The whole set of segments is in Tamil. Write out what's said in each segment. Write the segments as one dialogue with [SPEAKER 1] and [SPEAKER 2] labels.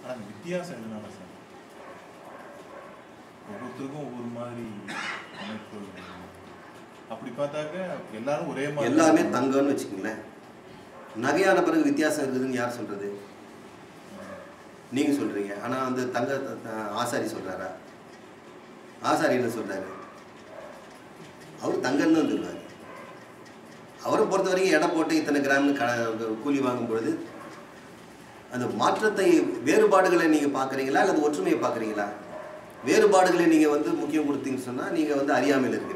[SPEAKER 1] ஆனால் அந்த வித்தியாசம் எதனால சார் ஒவ்வொருத்தருக்கும் ஒவ்வொரு மாதிரி அமைப்பு அப்படி பார்த்தாக்க எல்லாரும் ஒரே மாதிரி
[SPEAKER 2] எல்லாமே தங்கம்னு வச்சுக்கோங்களேன் நகையான பிறகு வித்தியாசம் இருக்குதுன்னு யார் சொல்றது நீங்க சொல்றீங்க ஆனா அந்த தங்க த- ஆசாரி சொல்றாரா ஆசாரி என்ன சொல்றாரு அவர் தங்கன்னு தான் சொல்றாரு அவரை பொறுத்த வரைக்கும் எடை போட்டு இத்தனை கிராம்னு க கூலி வாங்கும் பொழுது அந்த மாற்றத்தை வேறுபாடுகளை நீங்க பார்க்குறீங்களா அல்லது ஒற்றுமையை பார்க்குறீங்களா வேறுபாடுகளை நீங்க வந்து முக்கியம் கொடுத்தீங்கன்னு சொன்னா நீங்க வந்து அறியாமையில் இருக்கிறீங்க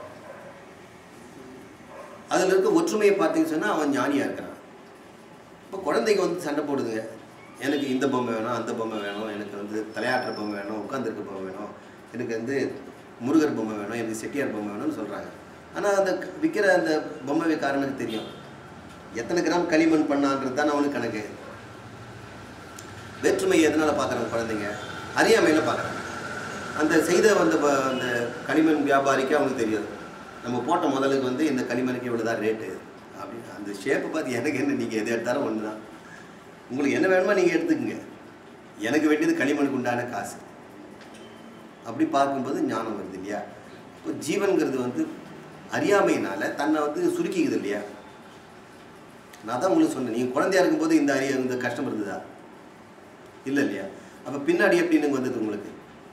[SPEAKER 2] அதில் இருக்க ஒற்றுமையை பார்த்தீங்கன்னு சொன்னா அவன் ஞானியா இருக்கிறான் இப்போ குழந்தைங்க வந்து சண்டை போடுதுங்க எனக்கு இந்த பொம்மை வேணும் அந்த பொம்மை வேணும் எனக்கு வந்து தலையாட்டுற பொம்மை வேணும் உட்காந்துருக்க பொம்மை வேணும் எனக்கு வந்து முருகர் பொம்மை வேணும் எனக்கு செட்டியார் பொம்மை வேணும்னு சொல்கிறாங்க ஆனால் அந்த க- விற்கிற அந்த பொம்மை விற்காரனுக்கு தெரியும் எத்தனை கிராம் களிமண் பண்ணான்றது தான் அவனுக்கு கணக்கு வேற்றுமையை எதனால் பார்க்குறாங்க குழந்தைங்க அறியாமையில் பார்க்குறாங்க அந்த செய்த வந்த ப- அந்த களிமண் வியாபாரிக்கு அவனுக்கு தெரியாது நம்ம போட்ட முதலுக்கு வந்து இந்த களிமணுக்கு இவ்வளோ தான் ரேட்டு அப்படின்னு அந்த ஷேப்பை பார்த்து எனக்கு என்ன நீங்கள் எது எடுத்தாலும் ஒன்று தான் உங்களுக்கு என்ன வேணுமோ நீங்கள் எடுத்துக்கங்க எனக்கு வேண்டியது களிமணுக்கு உண்டான காசு அப்படி பார்க்கும்போது ஞானம் வருது இல்லையா இப்போ ஜீவன்கிறது வந்து அறியாமையினால தன்னை வந்து சுருக்கிக்குது இல்லையா நான் தான் உங்களுக்கு சொன்னேன் நீங்கள் குழந்தையா இருக்கும்போது இந்த அறிய இந்த கஷ்டம் இருந்ததா இல்லை இல்லையா அப்போ பின்னாடி எப்படின்னு வந்தது உங்களுக்கு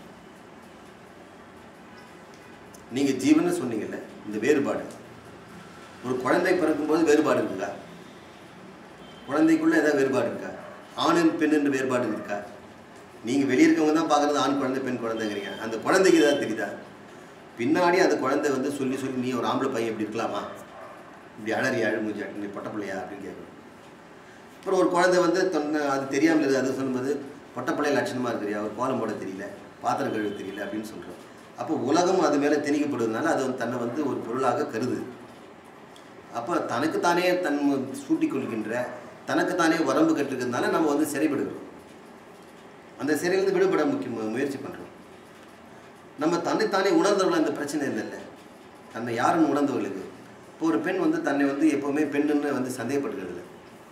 [SPEAKER 2] நீங்கள் ஜீவன்னு சொன்னீங்கல்ல இந்த வேறுபாடு ஒரு குழந்தை பிறக்கும்போது வேறுபாடு இருக்குதா குழந்தைக்குள்ள ஏதாவது வேறுபாடு இருக்கா ஆணின் பெண்ணுன்ற வேறுபாடு இருக்கா நீங்கள் வெளியே இருக்கவங்க தான் பார்க்குறது ஆண் குழந்தை பெண் குழந்தைங்கிறீங்க அந்த குழந்தைக்கு ஏதாவது தெரியுதா பின்னாடி அந்த குழந்தை வந்து சொல்லி சொல்லி நீ ஒரு ஆம்பளை பையன் இப்படி இருக்கலாமா இப்படி அழறி அழுமுஞ்சி நீ பொட்ட பிள்ளையா அப்படின்னு கேட்கணும் அப்புறம் ஒரு குழந்தை வந்து தொன்ன அது தெரியாமல் இருக்குது அது சொல்லும்போது பொட்ட பிள்ளை லட்சணமாக இருக்கிறியா ஒரு கோலம் போட தெரியல பாத்திரம் கழுவ தெரியல அப்படின்னு சொல்கிறோம் அப்போ உலகம் அது மேலே திணிக்கப்படுவதனால அது வந்து தன்னை வந்து ஒரு பொருளாக கருது அப்போ தனக்குத்தானே தன் சூட்டிக் கொள்கின்ற தனக்குத்தானே வரம்பு கட்டிருக்கிறதுனால நம்ம வந்து சிறைப்படுகிறோம் அந்த சிறையிலிருந்து விடுபட முக்கிய மு- முயற்சி பண்ணுறோம் நம்ம தன்னைத்தானே உணர்ந்தவர்கள் அந்த பிரச்சனை இல்லைல்ல தன்னை யாருன்னு உணர்ந்தவர்களுக்கு இப்போ ஒரு பெண் வந்து தன்னை வந்து எப்போவுமே பெண்ணுன்னு வந்து சந்தேகப்படுகிறது இல்லை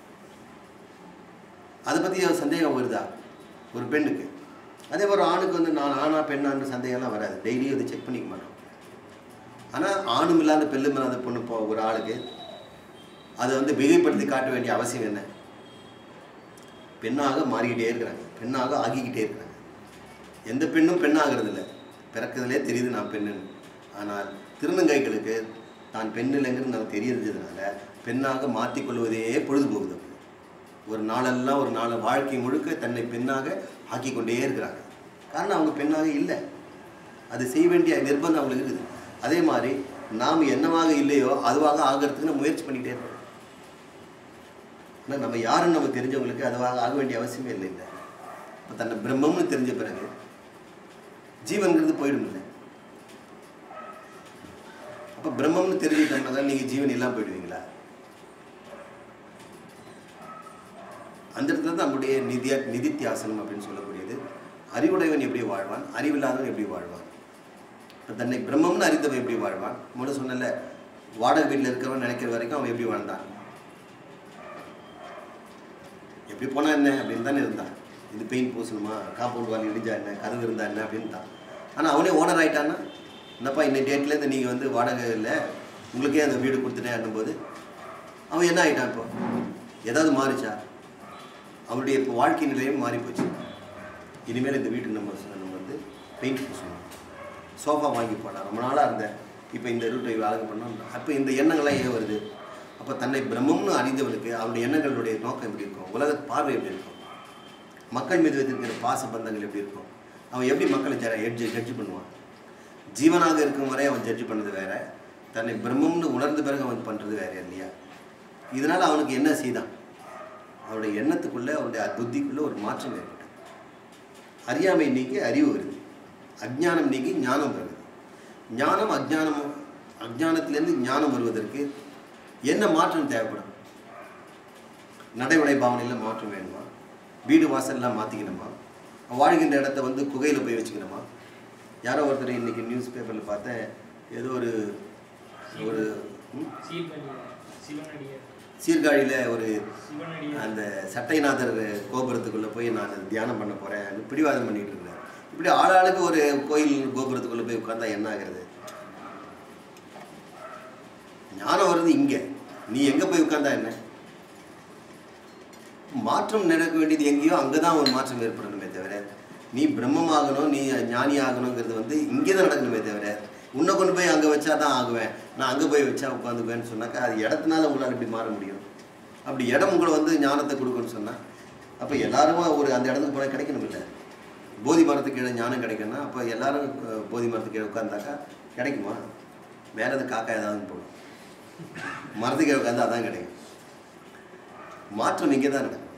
[SPEAKER 2] அதை பற்றி சந்தேகம் வருதா ஒரு பெண்ணுக்கு அதே மாதிரி ஒரு ஆணுக்கு வந்து நான் ஆணா பெண்ணான்ற சந்தேகம்லாம் வராது டெய்லியும் அதை செக் பண்ணிக்க மாட்டோம் ஆனால் ஆணும் இல்லாத பெண்ணும் இல்லாத பொண்ணு போ ஒரு ஆளுக்கு அதை வந்து மிகைப்படுத்தி காட்ட வேண்டிய அவசியம் என்ன பெண்ணாக மாறிக்கிட்டே இருக்கிறாங்க பெண்ணாக ஆகிக்கிட்டே இருக்கிறாங்க எந்த பெண்ணும் பெண்ணாகிறது இல்லை பிறக்கிறதுலே தெரியுது நான் பெண்ணுன்னு ஆனால் திருநங்கைகளுக்கு தான் பெண் இல்லைங்கிறது நமக்கு தெரியறதுனால பெண்ணாக மாற்றிக்கொள்வதே பொழுதுபோகுது அப்படி. ஒரு நாளெல்லாம் ஒரு நாள் வாழ்க்கை முழுக்க தன்னை பெண்ணாக ஆக்கி கொண்டே இருக்கிறாங்க காரணம் அவங்க பெண்ணாக இல்லை அது செய்ய வேண்டிய நிர்பந்தம் அவங்களுக்கு இருக்குது அதே மாதிரி நாம் என்னவாக இல்லையோ அதுவாக ஆகிறதுக்கு நம்ம முயற்சி பண்ணிக்கிட்டே இருக்கோம் ஆனால் நம்ம யாருன்னு நம்ம தெரிஞ்சவங்களுக்கு அதுவாக ஆக வேண்டிய அவசியமே இல்லை இல்லை இப்போ தன்னை பிரம்மம்னு தெரிஞ்ச பிறகு ஜீவன்கிறது போயிடும் இல்லை அப்போ பிரம்மம்னு தெரிஞ்சுக்கிட்டோம்னா நீங்கள் ஜீவன் இல்லாமல் போயிடுவீங்களா அந்த இடத்துல தான் நம்முடைய நிதிய நிதித்தியாசனம் அப்படின்னு சொல்லக்கூடியது அறிவுடையவன் எப்படி வாழ்வான் அறிவில்லாதவன் எப்படி வாழ்வான் இப்போ தன்னை பிரம்மம்னு அறிந்தவன் எப்படி வாழ்வான் முதல்ல சொன்னல வாடகை வீட்டில் இருக்கிறவன் நினைக்கிற வரைக்கும் அவன் எப்படி வாழ்ந்தான் எப்படி போனா என்ன அப்படின்னு தானே இருந்தான் இது பெயிண்ட் பூசணுமா காம்பவுண்ட் வால் இடிஞ்சா என்ன கதவு இருந்தா என்ன அப்படின்னு தான் ஆனால் அவனே ஓனர் ஆயிட்டான்னா என்னப்பா இன்னைக்கு டேட்லேருந்து நீங்கள் வந்து வாடகை இல்லை உங்களுக்கே அந்த வீடு கொடுத்துட்டேன் போது அவன் என்ன ஆயிட்டான் இப்போ ஏதாவது மாறிச்சா அவனுடைய இப்போ வாழ்க்கை நிலையும் மாறி போச்சு இனிமேல் இந்த வீட்டுக்கு நம்ம சொ- நம்ம வந்து பெயிண்ட் பூசணும் சோஃபா வாங்கி போடலாம் ரொம்ப நாளாக இருந்தேன் இப்போ இந்த ரூட்டை அழகு பண்ணோம் அப்போ இந்த எண்ணங்கள்லாம் ஏன் வருது அப்போ தன்னை பிரம்மம்னு அறிந்தவனுக்கு அவனுடைய எண்ணங்களுடைய நோக்கம் எப்படி இருக்கும் உலக பார்வை எப்படி இருக்கும் மக்கள் மீது வைத்திருக்கிற பாச பந்தங்கள் எப்படி இருக்கும் அவன் எப்படி மக்களை ஜ எட்ஜ் ஜட்ஜ் பண்ணுவான் ஜீவனாக இருக்கும் வரை அவன் ஜட்ஜ் பண்ணது வேற தன்னை பிரம்மம்னு உணர்ந்த பிறகு அவன் பண்ணுறது வேற இல்லையா இதனால் அவனுக்கு என்ன செய்தான் அவருடைய எண்ணத்துக்குள்ளே அவருடைய புத்திக்குள்ளே ஒரு மாற்றம் ஏற்பட்டது அறியாமை நீக்கி அறிவு வருது அஜ்ஞானம் நீக்கி ஞானம் வருது ஞானம் அஜ்ஞானம் அஜ்ஞானத்திலேருந்து ஞானம் வருவதற்கு என்ன மாற்றம் தேவைப்படும் நடைமுறை பாவனையில் மாற்றம் வேணுமா வீடு வாசல்லாம் மாற்றிக்கணுமா வாழ்கின்ற இடத்த வந்து குகையில் போய் வச்சுக்கணுமா யாரோ ஒருத்தர் இன்னைக்கு நியூஸ் பேப்பரில் பார்த்தேன் ஏதோ ஒரு ஒரு ம்?
[SPEAKER 3] சீல் பண்ணி சிவனடியார்
[SPEAKER 2] சீர்காழியில் ஒரு
[SPEAKER 3] சிவனடி
[SPEAKER 2] அந்த சட்டைநாதர் கோபுரத்துக்குள்ளே போய் நான் தியானம் பண்ண போகிறேன் பிடிவாதம் பண்ணிட்டு இருக்கிறேன் இப்படி ஆளாளுக்கு ஒரு கோயில் கோபுரத்துக்குள்ளே போய் உட்காந்தா என்ன ஆகுறது ஞானம் வருது இங்கே நீ எங்கே போய் உட்காந்தா என்ன மாற்றம் நடக்க வேண்டியது எங்கேயோ அங்கே தான் ஒரு மாற்றம் ஏற்படணுமே தவிர நீ பிரம்மமாகணும் நீ ஞானி ஆகணுங்கிறது வந்து இங்கே தான் நடக்கணுமே தவிர உன்னை கொண்டு போய் அங்கே வச்சா தான் ஆகுவேன் நான் அங்கே போய் வச்சா உட்காந்துக்குவேன்னு சொன்னாக்கா அது இடத்துனால உங்களால் எப்படி மாற முடியும் அப்படி இடம் உங்களை வந்து ஞானத்தை கொடுக்குன்னு சொன்னால் அப்போ எல்லாரும் ஒரு அந்த இடத்துக்கு போனால் கிடைக்கணும் இல்லை போதி மரத்துக்கு கீழே ஞானம் கிடைக்கும்னா அப்போ எல்லாரும் அஹ், போதி மரத்துக்கு கீழே உட்காந்தாக்கா கிடைக்குமா வேற எது காக்கா ஏதாவது போடும் மரத்துக்கு கீழே உட்காந்தா அதான் கிடைக்கும் மாற்றம் இங்கே தான் நடக்கும்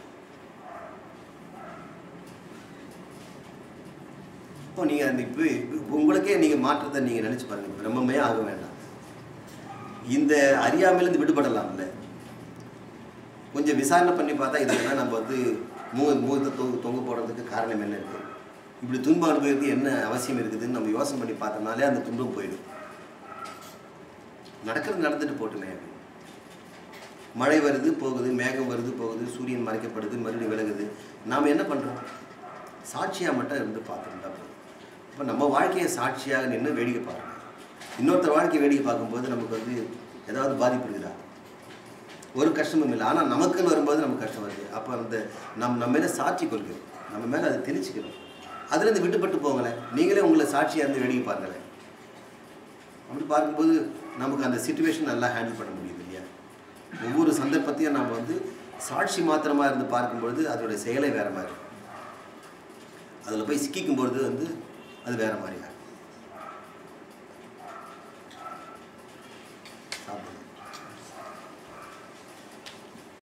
[SPEAKER 2] இப்போ நீங்கள் அந்த இப்போ உங்களுக்கே நீங்கள் மாற்றத்தை நீங்கள் நினச்சி பாருங்கள் பிரம்மமே ஆக வேண்டாம் இந்த அறியாமையிலேருந்து விடுபடலாம்ல கொஞ்சம் விசாரணை பண்ணி பார்த்தா இதெல்லாம் நம்ம வந்து மூ மூகத்தை தொங்கு தொங்க போடுறதுக்கு காரணம் என்ன இருக்குது இப்படி துன்பம் அனுபவிக்கிறதுக்கு என்ன அவசியம் இருக்குதுன்னு நம்ம யோசனை பண்ணி பார்த்தோம்னாலே அந்த துன்பம் போயிடும் நடக்கிறது நடந்துட்டு போட்டுமே மழை வருது போகுது மேகம் வருது போகுது சூரியன் மறைக்கப்படுது மறுபடியும் விலகுது நாம் என்ன பண்ணுறோம் சாட்சியாக மட்டும் இருந்து பார்த்துருந்தா போதும் இப்போ நம்ம வாழ்க்கையை சாட்சியாக நின்று வேடிக்கை பார்க்கணும் இன்னொருத்தர் வாழ்க்கையை வேடிக்கை பார்க்கும்போது நமக்கு வந்து ஏதாவது பாதிப்பு இருக்குதா ஒரு கஷ்டமும் இல்லை ஆனால் நமக்குன்னு வரும்போது நமக்கு கஷ்டம் வருது அப்போ அந்த நம் நம்ம மேலே சாட்சி கொள்கிறோம் நம்ம மேலே அதை தெளிச்சுக்கிறோம் அதுலேருந்து விட்டுப்பட்டு போங்களேன் நீங்களே உங்களை சாட்சியாக இருந்து வேடிக்கை பாருங்களேன் அப்படி பார்க்கும்போது நமக்கு அந்த சுச்சுவேஷன் நல்லா ஹேண்டில் பண்ண முடியுது இல்லையா ஒவ்வொரு சந்தர்ப்பத்தையும் நம்ம வந்து சாட்சி மாத்திரமா இருந்து பார்க்கும்பொழுது அதோடைய செயலே வேற மாதிரி அதில் போய் சிக்கிக்கும் பொழுது வந்து அது வேற மாதிரி ஆகும்